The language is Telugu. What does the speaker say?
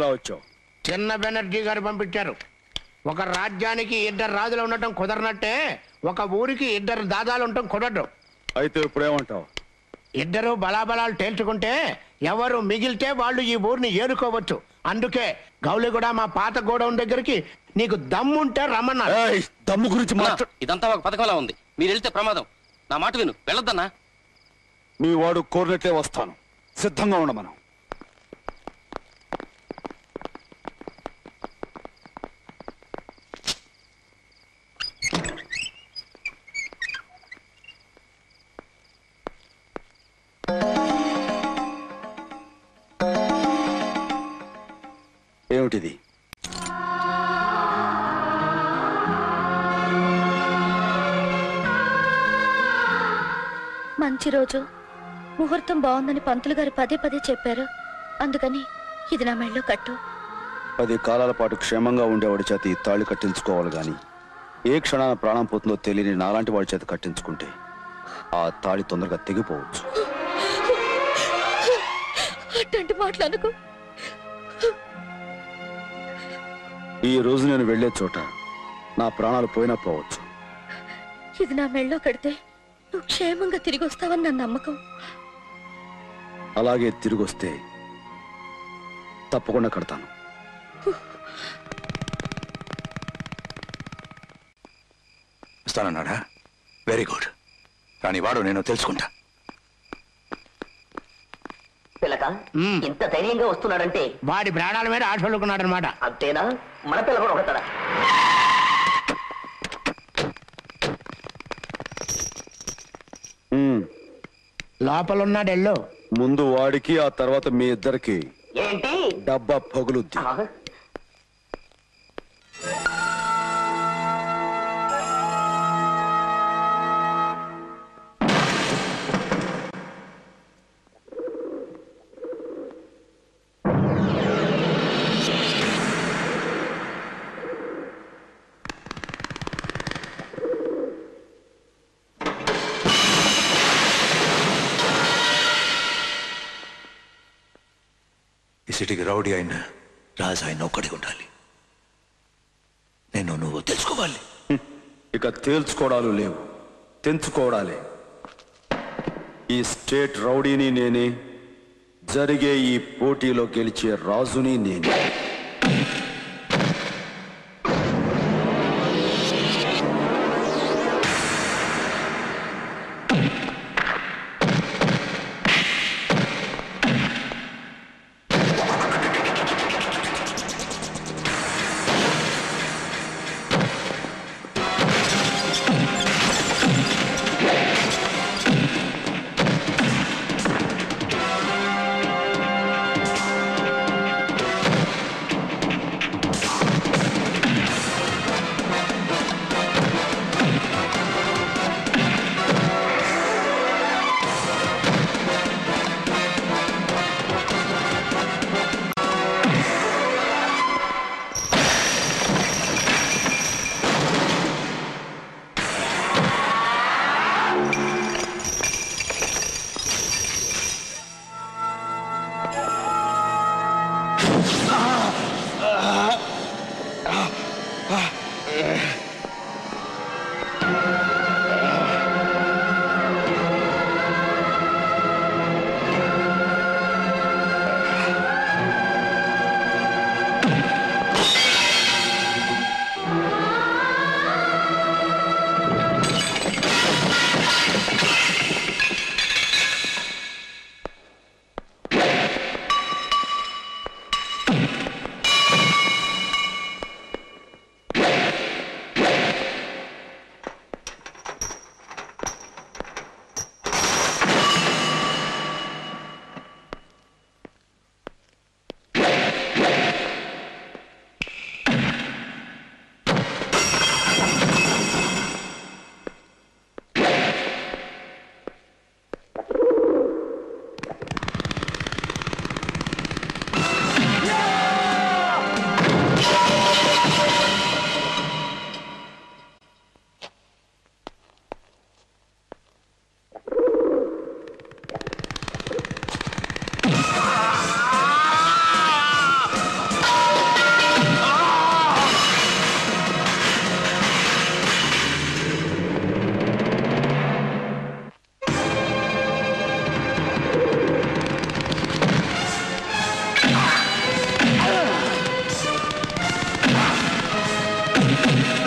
ఎలా వచ్చావు చిన్న బెనర్జీ గారు పంపించారు ఒక రాజ్యానికి ఇద్దరు రాజులు ఉండటం కుదరనట్టే ఒక ఊరికి ఇద్దరు దాదాలు ఉండటం కుదరదు అయితే ఇప్పుడు ఏమంటావు ఇద్దరు బలాబలాలు తేల్చుకుంటే ఎవరు మిగిలితే వాళ్ళు ఈ ఊరిని ఏరుకోవచ్చు అందుకే గౌలిగూడ మా పాత గోడౌన్ దగ్గరికి నీకు దమ్ముంటే రమ్మన్నారు ఏయ్, దమ్ము గురించి అన్నా, మాట్లా ఇదంతా ఒక పథకంలా ఉంది మీరు వెళ్తే ప్రమాదం నా మాట విను వెళ్ళొద్దన్నా మీ వాడు కోరినట్లే వస్తాను సిద్ధంగా ఉండ మనం ఏమిటిది మంచి రోజు ముహూర్తం బాగుందని పంతులు గారు పదే పదే చెప్పారు అందుకని ఇది నా మెళ్ళో కట్టు పది కాలాల పాటు క్షేమంగా ఉండేవాడి చేత ఈ తాళి కట్టించుకోవాలి గాని ఏ క్షణాన ప్రాణం పోతుందో తెలియని నాలాంటి వాడి చేత కట్టించుకుంటే ఆ తాళి తొందరగా తెగిపోవచ్చు అట్లాంటి మాటలు అనుకో ఈ రోజు నేను వెళ్లే చోట నా ప్రాణాలు పోయినా పోవచ్చు ఇది నా మెళ్ళో కడితే నువ్వు క్షేమంగా తిరిగి వస్తావని నా నమ్మకం అలాగే తిరిగి వస్తే తప్పకుండా కడతాను ఇస్తానన్నాడా వెరీ గుడ్ కానీ వాడు నేను తెలుసుకుంటా పిల్లక మ్మ్. ఇంత ధైర్యంగా వస్తున్నాడంటే వాడి ప్రాణాల మీద ఆశలుకున్నాడు అనమాట అంతేనా మన పిల్ల కూడా ఒకటడా ఉమ్, లోపల ఉన్నాడు ఎల్లో ముందు వాడికి ఆ తర్వాత మీ ఇద్దరికి ఏంటి డబ్బా పగులుద్ది ఆ, ఈ సిటీకి రౌడీ అయిన రాజు ఆయన ఒక్కడే ఉండాలి నేను నువ్వు తెలుసుకోవాలి ఇక తేల్చుకోవడాలు లేవు తెంచుకోవడాలే ఈ స్టేట్ రౌడీని నేనే జరిగే ఈ పోటీలో గెలిచే రాజుని నేనే ఆ